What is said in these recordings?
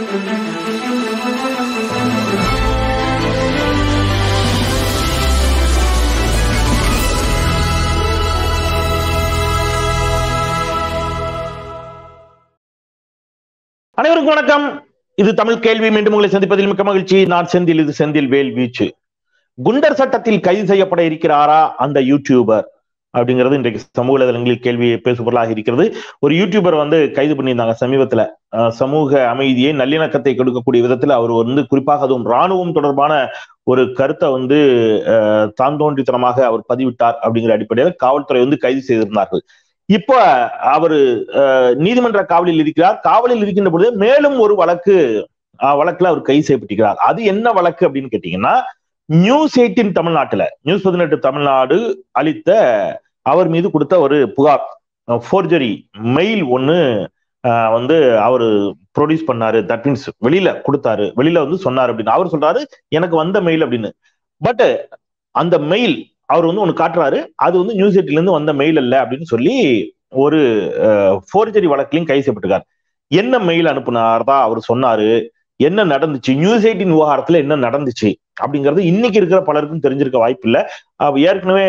அனைவருக்கும் வணக்கம் இது தமிழ் கேள்வி மீண்டும் உங்களை சந்திப்பதில் மிக்க மகிழ்ச்சி நான் செந்தில் இது செந்தில் வேல் வீச்சு குண்டர் சட்டத்தில் கைது செய்யப்பட இருக்கிறாரா அந்த யூடியூபர் அப்படிங்கிறது இன்றைக்கு சமூக வலைதளங்களில் கேள்வி பேசுபொருளாக இருக்கிறது ஒரு யூடியூபர் வந்து கைது பண்ணியிருந்தாங்க சமீபத்துல அஹ், சமூக அமைதியை நல்லிணக்கத்தை கொடுக்கக்கூடிய விதத்துல அவர் வந்து குறிப்பாக அதுவும் ராணுவம் தொடர்பான ஒரு கருத்தை வந்து அஹ், தான் தோன்றித்தனமாக அவர் பதிவிட்டார் அப்படிங்கிற அடிப்படையில் காவல்துறை வந்து கைது செய்திருந்தார்கள் இப்ப அவரு அஹ், நீதிமன்ற காவலில் இருக்கிறார் காவலில் இருக்கின்ற பொழுது மேலும் ஒரு வழக்கு அஹ், வழக்குல அவர் கைது செய்யப்பட்டிருக்கிறார் அது என்ன வழக்கு அப்படின்னு கேட்டீங்கன்னா நியூஸ் எயிட்டின் தமிழ்நாட்டுல நியூஸ் பதினெட்டு தமிழ்நாடு அளித்த அவர் மீது கொடுத்த ஒரு புகார் ஃபோர்ஜரி மெயில் ஒன்னு அஹ், வந்து அவர் ப்ரொடியூஸ் பண்ணாரு தட் மீன்ஸ் வெளியில கொடுத்தாரு வெளியில வந்து சொன்னாரு அப்படின்னு அவர் சொல்றாரு எனக்கு வந்த மெயில் அப்படின்னு பட் அந்த மெயில் அவர் வந்து ஒன்னு காட்டுறாரு அது வந்து நியூஸ் எயிட்டில இருந்து வந்த மெயில் அல்ல அப்படின்னு சொல்லி ஒரு ஃபோர்ஜரி வழக்கிலையும் கைது செய்யப்பட்டிருக்கார் என்ன மெயில் அனுப்புனார் தான் அவர் சொன்னாரு என்ன நடந்துச்சு நியூஸ் எயிட்டின் விவகாரத்துல என்ன நடந்துச்சு அப்படிங்கிறது இன்னைக்கு இருக்கிற பலருக்கும் தெரிஞ்சிருக்க வாய்ப்பு இல்லை ஏற்கனவே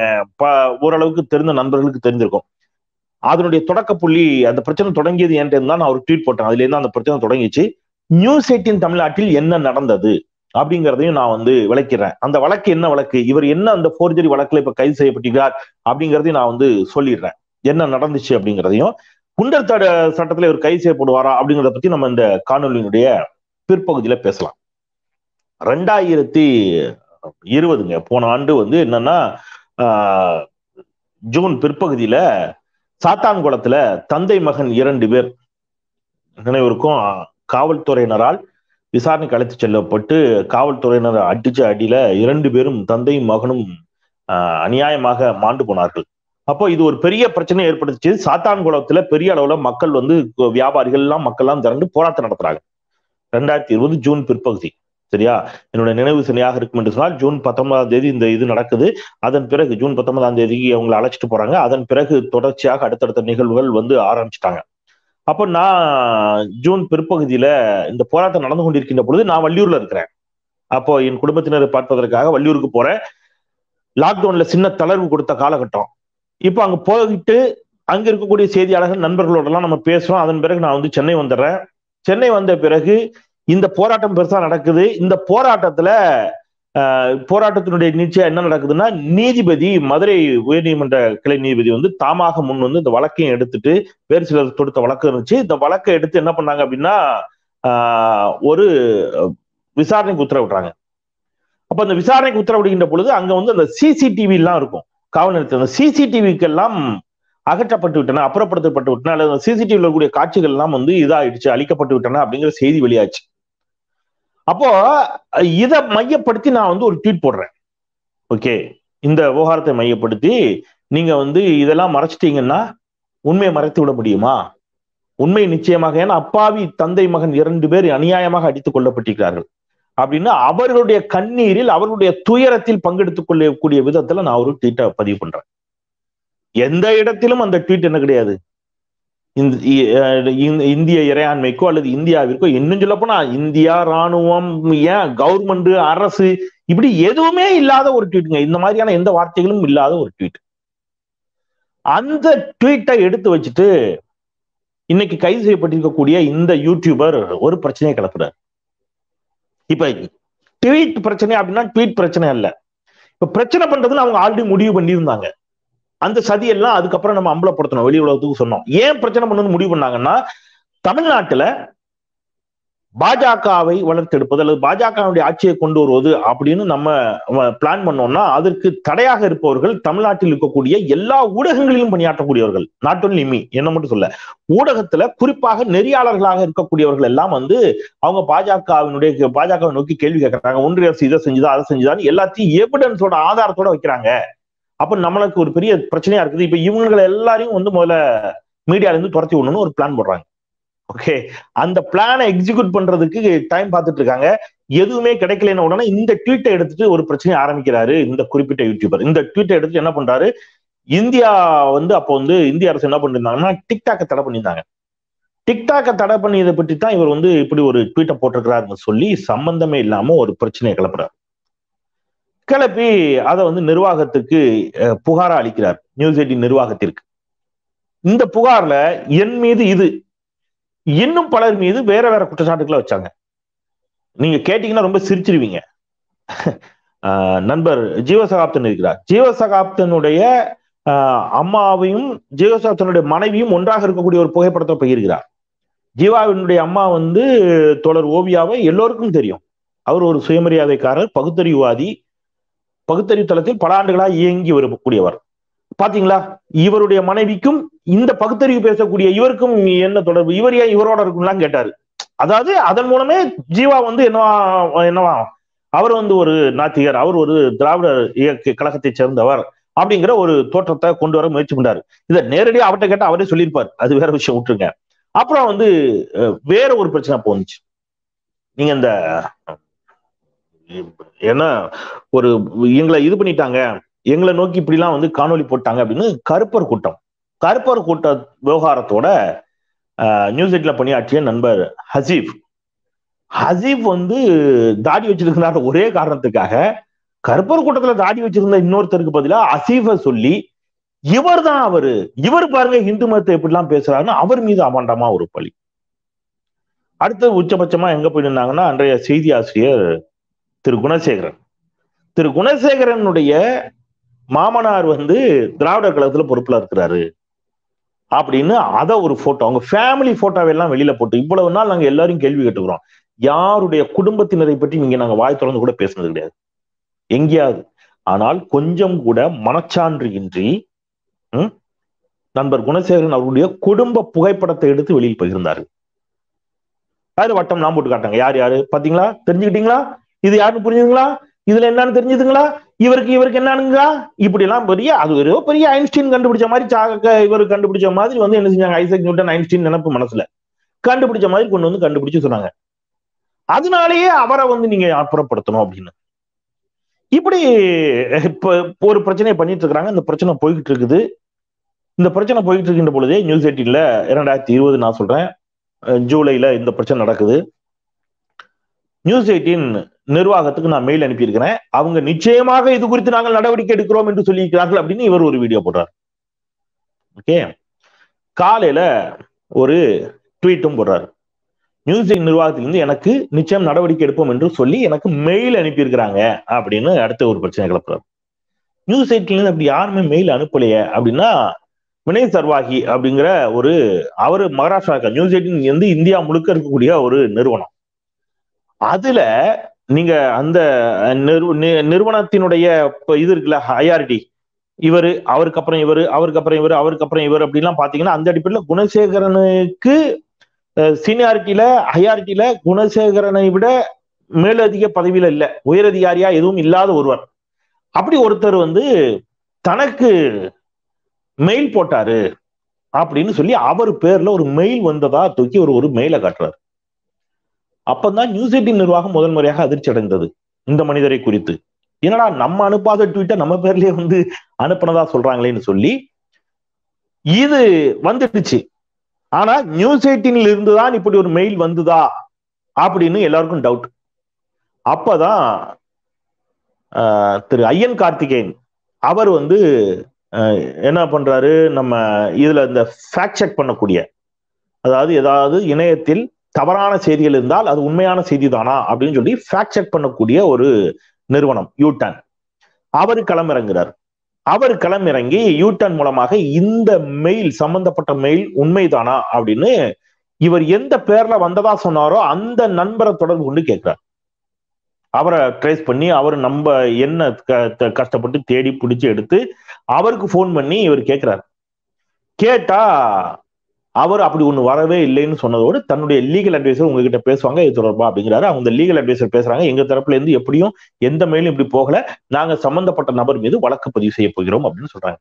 ப- ஓரளவுக்கு தெரிந்த நண்பர்களுக்கு தெரிஞ்சிருக்கும் அதனுடைய தொடக்க புள்ளி அந்த பிரச்சனை தொடங்கியது என்கிட்ட தான் நான் ஒரு ட்வீட் போட்டேன் அதுல இருந்து அந்த பிரச்சனை தொடங்கிச்சு நியூஸ் எயிட்டின் தமிழ்நாட்டில் என்ன நடந்தது அப்படிங்கிறதையும் நான் வந்து விளக்கிறேன் அந்த வழக்கு என்ன வழக்கு இவர் என்ன அந்த ஃபோர்ஜரி வழக்குல இப்ப கைது செய்யப்பட்டிருக்கிறார் அப்படிங்கிறதையும் நான் வந்து சொல்லிடுறேன் என்ன நடந்துச்சு அப்படிங்கிறதையும் குண்டர் தட சட்டத்துல இவர் கைது செய்யப்படுவாரா அப்படிங்கிறத பத்தி நம்ம இந்த காணொலியினுடைய பிற்பகுதியில பேசலாம் ரெண்டாயிரத்தி இருபதுங்க போன ஆண்டு வந்து என்னன்னா ஆஹ், ஜூன் பிற்பகுதியில சாத்தான்குளத்துல தந்தை மகன் இரண்டு பேர் நினைவிருக்கும் காவல்துறையினரால் விசாரணைக்கு அழைத்து செல்லப்பட்டு காவல்துறையினர் அடிச்ச அடியில இரண்டு பேரும் தந்தையும் மகனும் ஆஹ், அநியாயமாக மாண்டு போனார்கள் அப்போ இது ஒரு பெரிய பிரச்சனை ஏற்படுத்துச்சு சாத்தான்குளத்துல பெரிய அளவுல மக்கள் வந்து வியாபாரிகள் எல்லாம் மக்கள் எல்லாம் திரண்டு போராட்டம் நடத்துறாங்க ரெண்டாயிரத்தி இருபது ஜூன் பிற்பகுதி சரியா என்னோட நினைவு சரியாக இருக்கும் என்று சொன்னால் ஜூன் பத்தொன்பதாம் தேதி இந்த இது நடக்குது அதன் பிறகு ஜூன் பத்தொன்பதாம் தேதிக்கு அவங்களை அழைச்சிட்டு போறாங்க அதன் பிறகு தொடர்ச்சியாக அடுத்தடுத்த நிகழ்வுகள் வந்து ஆரம்பிச்சிட்டாங்க அப்போ நான் ஜூன் பிற்பகுதியில இந்த போராட்டம் நடந்து கொண்டிருக்கின்ற பொழுது நான் வள்ளியூர்ல இருக்கிறேன் அப்போ என் குடும்பத்தினரை பார்ப்பதற்காக வள்ளியூருக்கு போறேன் லாக்டவுன்ல சின்ன தளர்வு கொடுத்த காலகட்டம் இப்போ அங்க போயிட்டு அங்க இருக்கக்கூடிய செய்தியாளர்கள் நண்பர்களோட எல்லாம் நம்ம பேசுறோம் அதன் பிறகு நான் வந்து சென்னை வந்துடுறேன் சென்னை வந்த பிறகு இந்த போராட்டம் பெருசா நடக்குது இந்த போராட்டத்துல ஆஹ், போராட்டத்தினுடைய நிச்சயம் என்ன நடக்குதுன்னா நீதிபதி மதுரை உயர்நீதிமன்ற கிளை நீதிபதி வந்து தாமாக முன் வந்து இந்த வழக்கையும் எடுத்துட்டு வேறு சிலர் தொடுத்த வழக்கு இருந்துச்சு இந்த வழக்கை எடுத்து என்ன பண்ணாங்க அப்படின்னா ஆஹ், ஒரு விசாரணைக்கு உத்தரவிடுறாங்க அப்ப அந்த விசாரணைக்கு உத்தரவிடுகின்ற பொழுது அங்க வந்து அந்த சிசிடிவி எல்லாம் இருக்கும் காவல் நிலையத்தில் அந்த சிசிடிவிக்கு எல்லாம் அகற்றப்பட்டு விட்டன அப்புறப்படுத்தப்பட்டு விட்டன அல்லது சிசிடிவியில் இருக்கக்கூடிய காட்சிகள் எல்லாம் வந்து இதாயிடுச்சு அழிக்கப்பட்டு விட்டன அப்படிங்கிற செய்தி வெளியாச்சு அப்போ இதை மையப்படுத்தி நான் வந்து ஒரு ட்வீட் போடுறேன் ஓகே இந்த விவகாரத்தை மையப்படுத்தி நீங்க வந்து இதெல்லாம் மறைச்சிட்டீங்கன்னா உண்மையை மறைத்து விட முடியுமா உண்மை நிச்சயமாக ஏன்னா அப்பாவி தந்தை மகன் இரண்டு பேர் அநியாயமாக அடித்துக் கொல்லப்பட்டிருக்கிறார்கள் அப்படின்னு அவர்களுடைய கண்ணீரில் அவர்களுடைய துயரத்தில் பங்கெடுத்துக் கொள்ளக்கூடிய விதத்துல நான் ஒரு ட்வீட்டை பதிவு பண்றேன் எந்த இடத்திலும் அந்த ட்வீட் என்ன கிடையாது இந்த- இ- அஹ் இந்த- இந்திய இறையாண்மைக்கோ அல்லது இந்தியாவிற்கோ இன்னும் சொல்ல போனா இந்தியா ராணுவம் ஏன் கவர்மெண்ட் அரசு இப்படி எதுவுமே இல்லாத ஒரு ட்வீட்டுங்க இந்த மாதிரியான எந்த வார்த்தைகளும் இல்லாத ஒரு ட்வீட் அந்த ட்வீட்டை எடுத்து வச்சுட்டு இன்னைக்கு கைது செய்யப்பட்டிருக்கக்கூடிய இந்த யூடியூபர் ஒரு பிரச்சனையை கிளப்புறாரு இப்ப ட்வீட் பிரச்சனை அப்படின்னா ட்வீட் பிரச்சனை அல்ல இப்ப பிரச்சனை பண்றதுன்னு அவங்க ஆல்ரெடி முடிவு பண்ணியிருந்தாங்க அந்த சதியெல்லாம் அதுக்கப்புறம் நம்ம அம்பலப்படுத்தணும் வெளி உலகத்துக்கு சொன்னோம் ஏன் பிரச்சனை பண்ணணும்னு முடிவு பண்ணாங்கன்னா தமிழ்நாட்டுல பாஜகவை வளர்த்தெடுப்பது அல்லது பாஜகவுடைய ஆட்சியை கொண்டு வருவது அப்படின்னு நம்ம பிளான் பண்ணோம்னா அதற்கு தடையாக இருப்பவர்கள் தமிழ்நாட்டில் இருக்கக்கூடிய எல்லா ஊடகங்களிலும் பணியாற்றக்கூடியவர்கள் நாட் ஒன்லி மீ என்ன மட்டும் சொல்ல ஊடகத்துல குறிப்பாக நெறியாளர்களாக இருக்கக்கூடியவர்கள் எல்லாம் வந்து அவங்க பாஜகவினுடைய பாஜகவை நோக்கி கேள்வி கேட்கறாங்க ஒன்றிய அரசு இதை செஞ்சுதா அதை செஞ்சுதான்னு எல்லாத்தையும் எவிடன்ஸோட ஆதாரத்தோட வைக்கிறாங்க அப்ப நம்மளுக்கு ஒரு பெரிய பிரச்சனையா இருக்குது இப்ப இவங்களை எல்லாரையும் வந்து முதல்ல மீடியால இருந்து துரத்தி விடணும்னு ஒரு பிளான் போடுறாங்க ஓகே அந்த பிளானை எக்ஸிக்யூட் பண்றதுக்கு டைம் பார்த்துட்டு இருக்காங்க எதுவுமே கிடைக்கலன்னு உடனே இந்த ட்வீட்டை எடுத்துட்டு ஒரு பிரச்சனையை ஆரம்பிக்கிறாரு இந்த குறிப்பிட்ட யூடியூபர் இந்த ட்வீட்டை எடுத்துட்டு என்ன பண்றாரு இந்தியா வந்து அப்போ வந்து இந்திய அரசு என்ன பண்ணிருந்தாங்கன்னா டிக்டாக்கை தடை பண்ணியிருந்தாங்க டிக்டாக்கை தடை பண்ணியதை பற்றி தான் இவர் வந்து இப்படி ஒரு ட்வீட்டை போட்டிருக்கிறாருன்னு சொல்லி சம்பந்தமே இல்லாம ஒரு பிரச்சனையை கிளப்புறாரு கிளப்பி அதை வந்து நிர்வாகத்துக்கு அஹ், புகாரா அளிக்கிறார் நியூஸ் எயிட்டின் நிர்வாகத்திற்கு இந்த புகார்ல என் மீது இது இன்னும் பலர் மீது வேற வேற குற்றச்சாட்டுகளை வச்சாங்க நீங்க கேட்டீங்கன்னா ரொம்ப சிரிச்சிருவீங்க ஆஹ் நண்பர் ஜீவசகாப்தன் இருக்கிறார் ஜீவசகாப்தனுடைய ஆஹ் அம்மாவையும் ஜீவசகாப்தனுடைய மனைவியும் ஒன்றாக இருக்கக்கூடிய ஒரு புகைப்படத்தை பகிர்கிறார் ஜீவாவினுடைய அம்மா வந்து தொடர் ஓவியாவை எல்லோருக்கும் தெரியும் அவர் ஒரு சுயமரியாதைக்காரர் பகுத்தறிவுவாதி பகுத்தறிவு தளத்தில் பல ஆண்டுகளாக இயங்கி வரக்கூடியவர் பாத்தீங்களா இவருடைய மனைவிக்கும் இந்த பகுத்தறிவு பேசக்கூடிய இவருக்கும் என்ன தொடர்பு இவர் ஏன் இவரோட இருக்கும்லாம் கேட்டாரு அதாவது அதன் மூலமே ஜீவா வந்து என்னவா என்னவா அவர் வந்து ஒரு நாத்திகர் அவர் ஒரு திராவிட இயக்க கழகத்தை சேர்ந்தவர் அப்படிங்கிற ஒரு தோற்றத்தை கொண்டு வர முயற்சி பண்ணாரு இதை நேரடியா அவர்கிட்ட கேட்டா அவரே சொல்லியிருப்பார் அது வேற விஷயம் விட்டுருங்க அப்புறம் வந்து அஹ், வேற ஒரு பிரச்சனை அப்போ வந்துச்சு நீங்க இந்த ஏன்னா ஒரு எங்களை இது பண்ணிட்டாங்க எங்களை நோக்கி இப்படிலாம் வந்து காணொளி போட்டாங்க அப்படின்னு கருப்பர் கூட்டம் கருப்பர் கூட்ட விவகாரத்தோட அஹ், நியூஸ் எயிட்ல பணியாற்றிய நண்பர் ஹசீப் ஹசீப் வந்து தாடி வச்சிருக்கிறார் ஒரே காரணத்துக்காக கருப்பர் கூட்டத்துல தாடி வச்சிருந்த இன்னொருத்தருக்கு பதிலா அசீஃப சொல்லி இவர் தான் அவரு இவர் பாருங்க இந்து மதத்தை எப்படிலாம் பேசுறாருன்னு அவர் மீது அமாண்டமா ஒரு பழி அடுத்து உச்சபட்சமா எங்க போயிருந்தாங்கன்னா அன்றைய செய்தி ஆசிரியர் திரு குணசேகரன் திரு குணசேகரனுடைய மாமனார் வந்து திராவிடர் கழகத்துல பொறுப்புல இருக்கிறாரு அப்படின்னு அத ஒரு போட்டோ அவங்க ஃபேமிலி போட்டோவெல்லாம் வெளியில போட்டு இவ்வளவு நாள் நாங்க எல்லாரும் கேள்வி கேட்டுக்கிறோம் யாருடைய குடும்பத்தினரை பற்றி நீங்க நாங்க வாய் திறந்து கூட பேசுனது கிடையாது எங்கேயாவது ஆனால் கொஞ்சம் கூட மனச்சான்று இன்றி ம், நண்பர் குணசேகரன் அவருடைய குடும்ப புகைப்படத்தை எடுத்து வெளியில் பகிர்ந்தாரு அதுல வட்டம் நான் போட்டு காட்டாங்க யார் யாரு பாத்தீங்களா தெரிஞ்சுக்கிட்டீங்களா இது யாருன்னு புரிஞ்சுதுங்களா இதுல என்னன்னு தெரிஞ்சுதுங்களா இவருக்கு இவருக்கு என்னனுங்களா இப்படி எல்லாம் பெரிய அது ஒரு பெரிய ஐன்ஸ்டீன் கண்டுபிடிச்ச மாதிரி சாக இவர் கண்டுபிடிச்ச மாதிரி வந்து என்ன செஞ்சாங்க ஐசக் நியூட்டன் ஐன்ஸ்டீன் நினைப்பு மனசுல கண்டுபிடிச்ச மாதிரி கொண்டு வந்து கண்டுபிடிச்சு சொன்னாங்க அதனாலேயே அவரை வந்து நீங்க அப்புறப்படுத்தணும் அப்படின்னு இப்படி இப்ப ஒரு பிரச்சனையை பண்ணிட்டு இருக்காங்க இந்த பிரச்சனை போய்கிட்டு இருக்குது இந்த பிரச்சனை போய்கிட்டு இருக்கின்ற பொழுதே நியூஸ் எயிட்டீன்ல இரண்டாயிரத்தி இருபது நான் சொல்றேன் அஹ் ஜூலைல இந்த பிரச்சனை நடக்குது நியூஸ் எயிட்டீன் நிர்வாகத்துக்கு நான் மெயில் அனுப்பியிருக்கிறேன் அவங்க நிச்சயமாக இது குறித்து நாங்கள் நடவடிக்கை எடுக்கிறோம் என்று சொல்லியிருக்கிறார்கள் அப்படின்னு இவர் ஒரு வீடியோ போடுறார் ஓகே காலையில ஒரு ட்வீட்டும் போடுறாரு நியூஸ் எயிட் நிர்வாகத்திலிருந்து எனக்கு நிச்சயம் நடவடிக்கை எடுப்போம் என்று சொல்லி எனக்கு மெயில் அனுப்பியிருக்கிறாங்க அப்படின்னு அடுத்த ஒரு பிரச்சனை கிளப்புறாரு நியூஸ் எயிட்ல இருந்து அப்படி யாருமே மெயில் அனுப்பலையே அப்படின்னா வினய் சர்வாகி அப்படிங்கிற ஒரு அவரு மகாராஷ்டிரா நியூஸ் எயிட்டின் வந்து இந்தியா முழுக்க இருக்கக்கூடிய ஒரு நிறுவனம் அதுல நீங்க அந்த நிறு- நி- நிறுவனத்தினுடைய இப்ப இது இருக்குல்ல ஐஆர்டி இவரு அவருக்கு அப்புறம் இவரு அவருக்கு அப்புறம் இவரு அவருக்கு அப்புறம் இவர் அப்படிலாம் பாத்தீங்கன்னா அந்த அடிப்படையில் குணசேகரனுக்கு சீனியாரிட்டியில ஹையாரிட்டியில குணசேகரனை விட மேலதிக பதவியில இல்ல உயரதிகாரியா எதுவும் இல்லாத ஒருவர் அப்படி ஒருத்தர் வந்து தனக்கு மெயில் போட்டாரு அப்படின்னு சொல்லி அவர் பேர்ல ஒரு மெயில் வந்ததா தூக்கி ஒரு ஒரு மெயிலை காட்டுறாரு அப்பதான் நியூஸ் எயிட்டின் நிர்வாகம் முதல் முறையாக அதிர்ச்சி அடைந்தது இந்த மனிதரை குறித்து என்னடா நம்ம அனுப்பாத ட்வீட்டை நம்ம பேர்லயே வந்து அனுப்புனதா சொல்றாங்களேன்னு சொல்லி இது வந்துடுச்சு ஆனா நியூஸ் எயிட்டீன்ல இருந்துதான் இப்படி ஒரு மெயில் வந்துதா அப்படின்னு எல்லாருக்கும் டவுட் அப்பதான் ஆஹ், திரு ஐயன் கார்த்திகேயன் அவர் வந்து ஆஹ், என்ன பண்றாரு நம்ம இதுல இந்த ஃபேக்ட் செக் பண்ணக்கூடிய அதாவது ஏதாவது இணையத்தில் தவறான செய்திகள் இருந்தால் அது உண்மையான செய்தி தானா அப்படின்னு சொல்லி ஃபேக்ட் செக் பண்ணக்கூடிய ஒரு நிறுவனம் யூட்டன் அவர் களமிறங்குறார் அவர் களமிறங்கி யூட்டன் மூலமாக இந்த மெயில் சம்பந்தப்பட்ட மெயில் உண்மைதானா அப்படின்னு இவர் எந்த பேர்ல வந்ததா சொன்னாரோ அந்த நண்பரை தொடர்பு கொண்டு கேட்கிறார் அவரை ட்ரேஸ் பண்ணி அவர் நம்ம என்ன க- த- கஷ்டப்பட்டு தேடி பிடிச்சு எடுத்து அவருக்கு ஃபோன் பண்ணி இவர் கேட்கிறார் கேட்டா அவர் அப்படி ஒண்ணு வரவே இல்லைன்னு சொன்னதோடு தன்னுடைய லீகல் அட்வைசர் உங்ககிட்ட பேசுவாங்க இது தொடர்பா அப்படிங்கிறாரு அவங்க லீகல் அட்வைசர் பேசுறாங்க எங்க தரப்புல இருந்து எப்படியும் எந்த மெயிலும் இப்படி போகல நாங்க சம்பந்தப்பட்ட நபர் மீது வழக்கு பதிவு செய்ய போகிறோம் அப்படின்னு சொல்றாங்க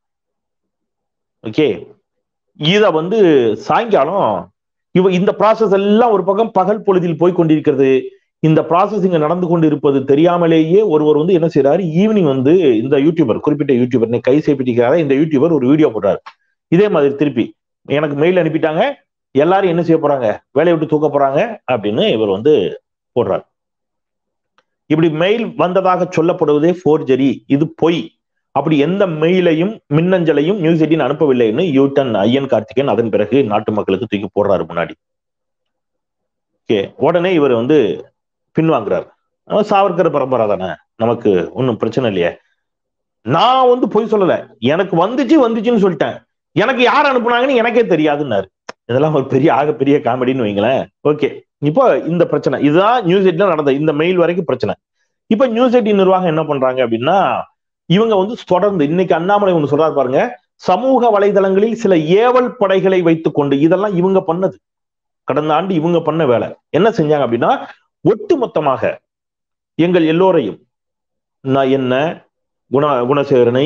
ஓகே இத வந்து சாயங்காலம் இவ இந்த ப்ராசஸ் எல்லாம் ஒரு பக்கம் பகல் பொழுதில் போய் கொண்டிருக்கிறது இந்த ப்ராசஸ் இங்க நடந்து கொண்டு இருப்பது தெரியாமலேயே ஒருவர் வந்து என்ன செய்யறாரு ஈவினிங் வந்து இந்த யூடியூபர் குறிப்பிட்ட யூடியூபர் கை செய்யப்பட்டிருக்கிறார இந்த யூடியூபர் ஒரு வீடியோ போடுறாரு இதே மாதிரி திருப்பி எனக்கு மெயில் அனுப்பிட்டாங்க எல்லாரும் என்ன செய்ய போறாங்க வேலையை விட்டு தூக்க போறாங்க அப்படின்னு இவர் வந்து போடுறார் இப்படி மெயில் வந்ததாக சொல்லப்படுவதே ஃபோர்ஜரி இது பொய் அப்படி எந்த மெயிலையும் மின்னஞ்சலையும் நியூஸ் எயிட்டின் அனுப்பவில்லைன்னு யூட்டன் ஐயன் கார்த்திகேயன் அதன் பிறகு நாட்டு மக்களுக்கு தூக்கி போடுறாரு முன்னாடி ஓகே உடனே இவர் வந்து பின்வாங்குறார் சாவர்கர் பரம்பரை தானே நமக்கு ஒன்றும் பிரச்சனை இல்லையே நான் வந்து பொய் சொல்லல எனக்கு வந்துச்சு வந்துச்சுன்னு சொல்லிட்டேன் எனக்கு யார் அனுப்புனாங்கன்னு எனக்கே தெரியாதுன்னாரு இதெல்லாம் ஒரு பெரிய ஆகப்பெரிய காமெடின்னு வைங்களேன் ஓகே இப்போ இந்த பிரச்சனை இதுதான் நியூஸ் எயிட்ல நடந்த இந்த மெயில் வரைக்கும் பிரச்சனை இப்ப நியூஸ் எயிட்டின் நிர்வாகம் என்ன பண்றாங்க அப்படின்னா இவங்க வந்து தொடர்ந்து இன்னைக்கு அண்ணாமலை ஒன்று சொல்றாரு பாருங்க சமூக வலைதளங்களில் சில ஏவல் படைகளை வைத்துக் கொண்டு இதெல்லாம் இவங்க பண்ணது கடந்த ஆண்டு இவங்க பண்ண வேலை என்ன செஞ்சாங்க அப்படின்னா ஒட்டு மொத்தமாக எங்கள் எல்லோரையும் நான் என்ன குண குணசேகரனை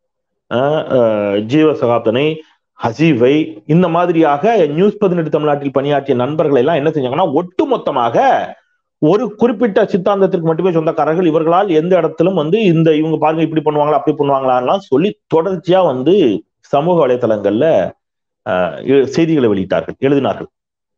ஜீவசகாப்தனை ஹசீஃபை இந்த மாதிரியாக நியூஸ் பதினெட்டு தமிழ்நாட்டில் பணியாற்றிய நண்பர்கள் எல்லாம் என்ன செஞ்சாங்கன்னா ஒட்டு மொத்தமாக ஒரு குறிப்பிட்ட சித்தாந்தத்திற்கு மட்டுமே சொந்தக்காரர்கள் இவர்களால் எந்த இடத்திலும் வந்து இந்த இவங்க பாருங்க இப்படி பண்ணுவாங்களா அப்படி பண்ணுவாங்களான்லாம் சொல்லி தொடர்ச்சியா வந்து சமூக வலைதளங்கள்ல செய்திகளை வெளியிட்டார்கள் எழுதினார்கள்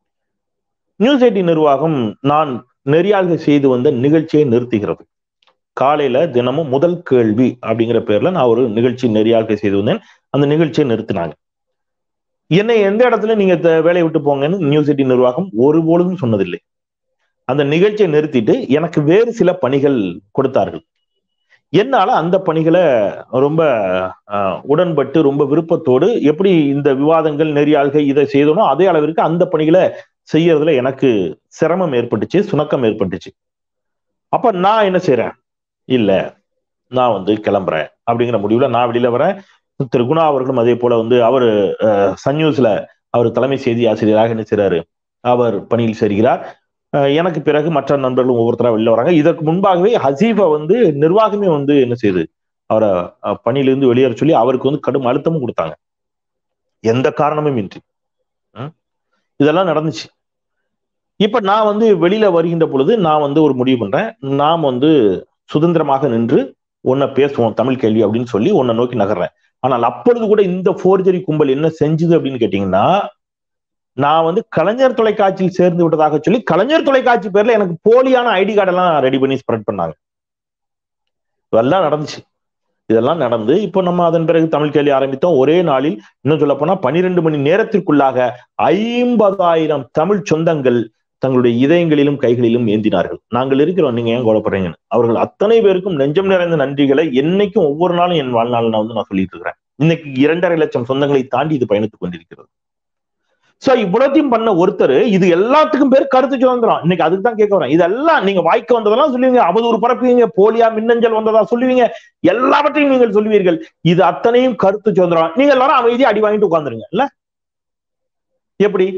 நியூஸ் எயிட்டி நிர்வாகம் நான் நெறியாள்கள் செய்து வந்த நிகழ்ச்சியை நிறுத்துகிறது காலையில தினமும் முதல் கேள்வி அப்படிங்கிற பேர்ல நான் ஒரு நிகழ்ச்சி நெறியாள்கை செய்து வந்தேன் அந்த நிகழ்ச்சியை நிறுத்தினாங்க என்னை எந்த இடத்துல நீங்க வேலையை விட்டு போங்கன்னு நியூஸ் எயிட்டி நிர்வாகம் ஒருபொழுதும் சொன்னதில்லை அந்த நிகழ்ச்சியை நிறுத்திட்டு எனக்கு வேறு சில பணிகள் கொடுத்தார்கள் என்னால அந்த பணிகளை ரொம்ப உடன்பட்டு ரொம்ப விருப்பத்தோடு எப்படி இந்த விவாதங்கள் நெறியாள்கை இதை செய்தனோ அதே அளவிற்கு அந்த பணிகளை செய்யறதுல எனக்கு சிரமம் ஏற்பட்டுச்சு சுணக்கம் ஏற்பட்டுச்சு அப்ப நான் என்ன செய்யறேன் இல்ல நான் வந்து கிளம்புறேன் அப்படிங்கிற முடிவுல நான் வெளியில வரேன் திரு குணா அவர்களும் அதே போல வந்து அவர் சன் நியூஸ்ல அவர் தலைமை செய்தி ஆசிரியராக என்ன செய்றாரு அவர் பணியில் சேர்கிறார் எனக்கு பிறகு மற்ற நண்பர்களும் ஒவ்வொருத்தரா வெளில வராங்க இதற்கு முன்பாகவே ஹசீஃபை வந்து நிர்வாகமே வந்து என்ன செய்யுது அவரை பணியிலிருந்து வெளியேற சொல்லி அவருக்கு வந்து கடும் அழுத்தமும் கொடுத்தாங்க எந்த காரணமும் இன்றி இதெல்லாம் நடந்துச்சு இப்ப நான் வந்து வெளியில வருகின்ற பொழுது நான் வந்து ஒரு முடிவு பண்றேன் நாம் வந்து சுதந்திரமாக நின்று உன்னை பேசுவோம் தமிழ் கேள்வி அப்படின்னு சொல்லி உன்னை நோக்கி நகர்றேன் ஆனால் அப்பொழுது கூட இந்த போர்ஜரி கும்பல் என்ன செஞ்சுது அப்படின்னு கேட்டீங்கன்னா நான் வந்து கலைஞர் தொலைக்காட்சியில் சேர்ந்து விட்டதாக சொல்லி கலைஞர் தொலைக்காட்சி பேர்ல எனக்கு போலியான ஐடி கார்டெல்லாம் ரெடி பண்ணி ஸ்ப்ரெட் பண்ணாங்க இதெல்லாம் நடந்துச்சு இதெல்லாம் நடந்து இப்போ நம்ம அதன் பிறகு தமிழ் கேள்வி ஆரம்பித்தோம் ஒரே நாளில் இன்னும் சொல்ல போனா பனிரெண்டு மணி நேரத்திற்குள்ளாக ஐம்பதாயிரம் தமிழ் சொந்தங்கள் தங்களுடைய இதயங்களிலும் கைகளிலும் ஏந்தினார்கள் நாங்கள் இருக்கிறோம் நீங்க ஏன் கோலப்படுறீங்கன்னு அவர்கள் அத்தனை பேருக்கும் நெஞ்சம் நிறைந்த நன்றிகளை என்னைக்கும் ஒவ்வொரு நாளும் என் வாழ்நாள் நான் வந்து நான் சொல்லிட்டு இருக்கிறேன் இன்னைக்கு இரண்டரை லட்சம் சொந்தங்களை தாண்டி இது பயணித்துக் கொண்டிருக்கிறது சோ இவ்வளத்தையும் பண்ண ஒருத்தர் இது எல்லாத்துக்கும் பேர் கருத்து சுதந்திரம் இன்னைக்கு அதுக்கு தான் கேட்க வரேன் இதெல்லாம் நீங்க வாய்க்க வந்ததெல்லாம் சொல்லுவீங்க அவதூறு பரப்புவீங்க போலியா மின்னஞ்சல் வந்ததா சொல்லுவீங்க எல்லாவற்றையும் நீங்கள் சொல்லுவீர்கள் இது அத்தனையும் கருத்து சுதந்திரம் நீங்க எல்லாரும் அமைதியா அடி வாங்கிட்டு உட்காந்துருங்க இல்ல எப்படி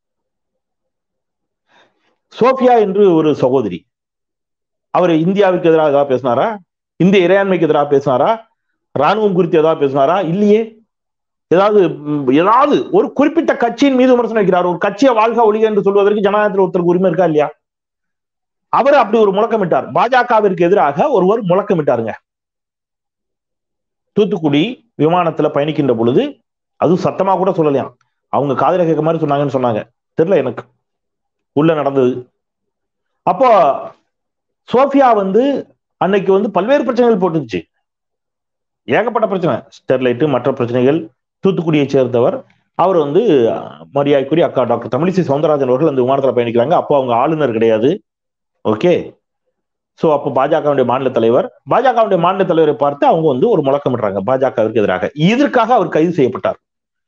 சோஃபியா என்று ஒரு சகோதரி அவர் இந்தியாவுக்கு எதிராக ஏதாவது பேசினாரா இந்திய இறையாண்மைக்கு எதிராக பேசினாரா ராணுவம் குறித்து ஏதாவது பேசினாரா இல்லையே ஏதாவது ஏதாவது ஒரு குறிப்பிட்ட கட்சியின் மீது விமர்சனம் வைக்கிறார் ஒரு கட்சியை வாழ்க ஒழிக என்று சொல்வதற்கு ஜனநாயகத்தில் ஒருத்தருக்கு உரிமை இருக்கா இல்லையா அவர் அப்படி ஒரு முழக்கமிட்டார் பாஜகவிற்கு எதிராக ஒருவர் முழக்கமிட்டாருங்க தூத்துக்குடி விமானத்துல பயணிக்கின்ற பொழுது அதுவும் சத்தமா கூட சொல்லலையாம் அவங்க காதல கேட்க மாதிரி சொன்னாங்கன்னு சொன்னாங்க தெரியல எனக்கு உள்ள நடந்தது அப்போ சோஃபியா வந்து அன்னைக்கு வந்து பல்வேறு பிரச்சனைகள் போட்டுச்சு ஏகப்பட்ட பிரச்சனை ஸ்டெர்லைட்டு மற்ற பிரச்சனைகள் தூத்துக்குடியை சேர்ந்தவர் அவர் வந்து மரியாதைக்குரிய அக்கா டாக்டர் தமிழிசை சவுந்தரராஜன் அவர்கள் அந்த விமானத்தில் பயணிக்கிறாங்க அப்போ அவங்க ஆளுநர் கிடையாது ஓகே ஸோ அப்போ பாஜகவுடைய மாநில தலைவர் பாஜகவுடைய மாநில தலைவரை பார்த்து அவங்க வந்து ஒரு முழக்கமிடுறாங்க பாஜகவிற்கு எதிராக இதற்காக அவர் கைது செய்யப்பட்டார்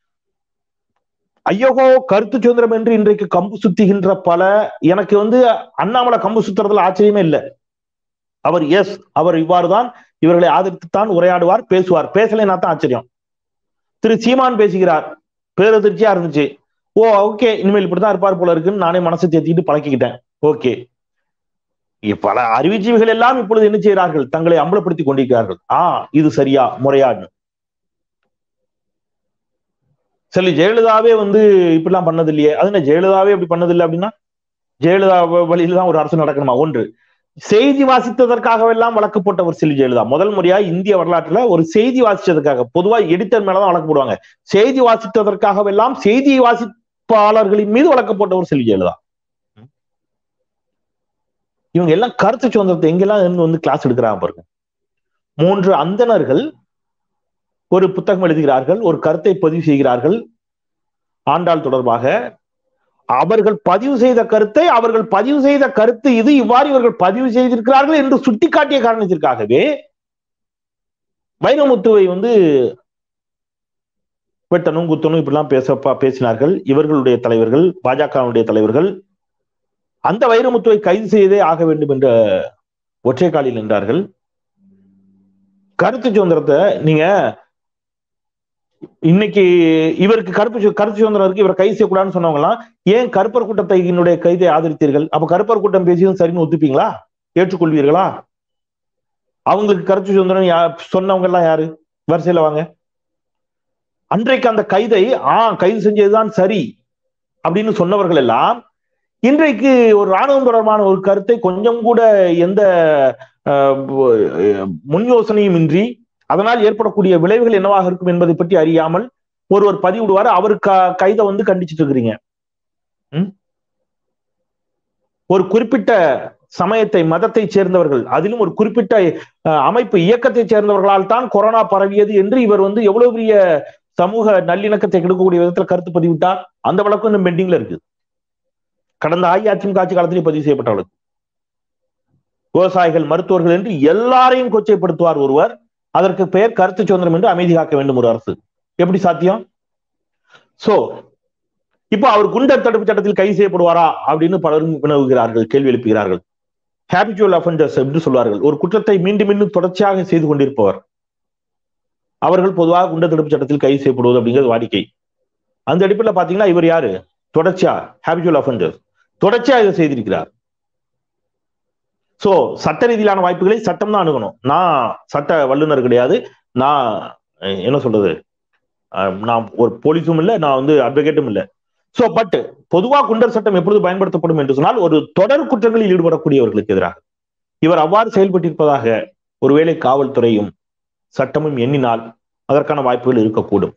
ஐயோகோ கருத்து சுதந்திரம் என்று இன்றைக்கு கம்பு சுத்துகின்ற பல எனக்கு வந்து அண்ணாமலை கம்பு சுத்துறதுல ஆச்சரியமே இல்லை அவர் எஸ் அவர் இவ்வாறுதான் இவர்களை ஆதரித்துத்தான் உரையாடுவார் பேசுவார் பேசலைன்னா தான் ஆச்சரியம் திரு சீமான் பேசுகிறார் பேரதிர்ச்சியா இருந்துச்சு ஓ ஓகே இனிமேல் இப்படிதான் இருப்பார் போல இருக்குன்னு நானே மனசை தேத்திக்கிட்டு பழக்கிக்கிட்டேன் ஓகே பல அறிவுஜீவிகள் எல்லாம் இப்பொழுது என்ன செய்கிறார்கள் தங்களை அம்பலப்படுத்தி கொண்டிருக்கிறார்கள் ஆ இது சரியா முறையான்னு சரி ஜெயலலிதாவே வந்து இப்படிலாம் பண்ணது இல்லையே அது என்ன ஜெயலலிதாவே இப்படி பண்ணது இல்லை அப்படின்னா ஜெயலலிதா வழியில தான் ஒரு அரசு நடக்கணுமா ஒன்று செய்தி வாசித்ததற்காகவெல்லாம் வழக்கு போட்டவர் செல்வி ஜெயலலிதா முதல் முறையா இந்திய வரலாற்றுல ஒரு செய்தி வாசிச்சதுக்காக பொதுவா எடிட்டர் மேலதான் வழக்கு போடுவாங்க செய்தி வாசித்ததற்காகவெல்லாம் செய்தியை வாசி அமைப்பாளர்களின் மீது வழக்கு போட்டவர் செல்வி ஜெயலலிதா இவங்க எல்லாம் கருத்து சுதந்திரத்தை எங்கெல்லாம் இருந்து வந்து கிளாஸ் எடுக்கிறாங்க பாருங்க மூன்று அந்தணர்கள் ஒரு புத்தகம் எழுதுகிறார்கள் ஒரு கருத்தை பதிவு செய்கிறார்கள் ஆண்டாள் தொடர்பாக அவர்கள் பதிவு செய்த கருத்தை அவர்கள் பதிவு செய்த கருத்து இது இவ்வாறு இவர்கள் பதிவு செய்திருக்கிறார்கள் என்று சுட்டிக்காட்டிய காரணத்திற்காகவே வைரமுத்துவை வந்து வெட்டணும் குத்தணும் இப்படிலாம் பேச பேசினார்கள் இவர்களுடைய தலைவர்கள் பாஜகவுடைய தலைவர்கள் அந்த வைரமுத்துவை கைது செய்தே ஆக வேண்டும் என்ற ஒற்றை காலில் நின்றார்கள் கருத்து சுதந்திரத்தை நீங்க இன்னைக்கு இவருக்கு கருப்பு கருத்து சுதந்திரம் இருக்கு இவர் கைது செய்யக்கூடாதுன்னு சொன்னவங்களாம் ஏன் கருப்பர் கூட்டத்தை என்னுடைய கைதை ஆதரித்தீர்கள் அப்ப கருப்பர் கூட்டம் பேசியதும் சரின்னு ஒத்துப்பீங்களா ஏற்றுக்கொள்வீர்களா அவங்களுக்கு கருத்து சுதந்திரம் யா சொன்னவங்க எல்லாம் யாரு வரிசையில வாங்க அன்றைக்கு அந்த கைதை ஆ கைது செஞ்சதுதான் சரி அப்படின்னு சொன்னவர்கள் எல்லாம் இன்றைக்கு ஒரு ராணுவம் தொடர்பான ஒரு கருத்தை கொஞ்சம் கூட எந்த முன் யோசனையும் இன்றி அதனால் ஏற்படக்கூடிய விளைவுகள் என்னவாக இருக்கும் என்பதை பற்றி அறியாமல் ஒருவர் பதிவிடுவார் அவரு கைதை வந்து கண்டிச்சுட்டு இருக்கிறீங்க ஒரு குறிப்பிட்ட சமயத்தை மதத்தை சேர்ந்தவர்கள் அதிலும் ஒரு குறிப்பிட்ட அமைப்பு இயக்கத்தை சேர்ந்தவர்களால் தான் கொரோனா பரவியது என்று இவர் வந்து எவ்வளவு பெரிய சமூக நல்லிணக்கத்தை கெடுக்கக்கூடிய விதத்தில் கருத்து பதிவிட்டார் அந்த வழக்கம் இன்னும் பெண்டிங்ல இருக்கு கடந்த அஇஅதிமுக ஆட்சி காலத்திலேயே பதிவு செய்யப்பட்ட வழக்கு விவசாயிகள் மருத்துவர்கள் என்று எல்லாரையும் கொச்சைப்படுத்துவார் ஒருவர் அதற்கு பெயர் கருத்து சுதந்திரம் என்று அமைதி காக்க வேண்டும் ஒரு அரசு எப்படி சாத்தியம் சோ இப்போ அவர் குண்டர் தடுப்பு சட்டத்தில் கைது செய்யப்படுவாரா அப்படின்னு பலரும் வினவுகிறார்கள் கேள்வி எழுப்புகிறார்கள் ஹேபிச்சுவல் அஃபெண்டர்ஸ் என்று சொல்வார்கள் ஒரு குற்றத்தை மீண்டும் மீண்டும் தொடர்ச்சியாக செய்து கொண்டிருப்பவர் அவர்கள் பொதுவாக குண்டர் தடுப்பு சட்டத்தில் கைது செய்யப்படுவது அப்படிங்கிறது வாடிக்கை அந்த அடிப்படையில் பாத்தீங்கன்னா இவர் யாரு தொடர்ச்சியா ஹேபிச்சுவல் அஃபெண்டர்ஸ் தொடர்ச்சியா இதை செய்திருக்கிறார் சோ சட்ட ரீதியிலான வாய்ப்புகளை சட்டம் தான் அணுகணும் நான் சட்ட வல்லுநர் கிடையாது நான் என்ன சொல்றது நான் ஒரு போலீஸும் இல்லை நான் வந்து அட்வொகேட்டும் இல்லை சோ பட் பொதுவா குண்டர் சட்டம் எப்பொழுது பயன்படுத்தப்படும் என்று சொன்னால் ஒரு தொடர் குற்றங்களில் ஈடுபடக்கூடியவர்களுக்கு எதிராக இவர் அவ்வாறு செயல்பட்டிருப்பதாக ஒருவேளை காவல்துறையும் சட்டமும் எண்ணினால் அதற்கான வாய்ப்புகள் இருக்கக்கூடும்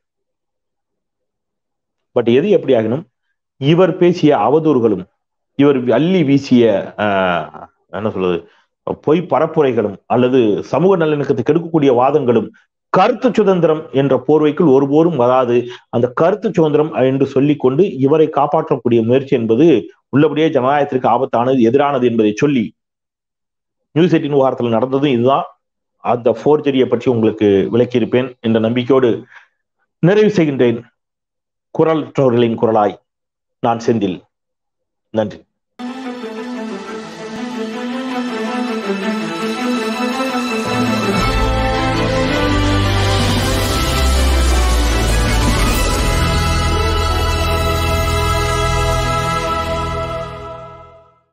பட் எது எப்படி ஆகணும் இவர் பேசிய அவதூறுகளும் இவர் அள்ளி வீசிய என்ன சொல்றது பொய் பரப்புரைகளும் அல்லது சமூக நல்லிணக்கத்தை கெடுக்கக்கூடிய வாதங்களும் கருத்து சுதந்திரம் என்ற போர்வைக்குள் ஒருபோரும் வராது அந்த கருத்து சுதந்திரம் என்று சொல்லிக் கொண்டு இவரை காப்பாற்றக்கூடிய முயற்சி என்பது உள்ளபடியே ஜனநாயகத்திற்கு ஆபத்தானது எதிரானது என்பதை சொல்லி நியூஸ் எயிட்டின் விவகாரத்தில் நடந்ததும் இதுதான் அந்த போர்ஜரியை பற்றி உங்களுக்கு விளக்கியிருப்பேன் என்ற நம்பிக்கையோடு நிறைவு செய்கின்றேன் குரலற்றவர்களின் குரலாய் நான் செந்தில் நன்றி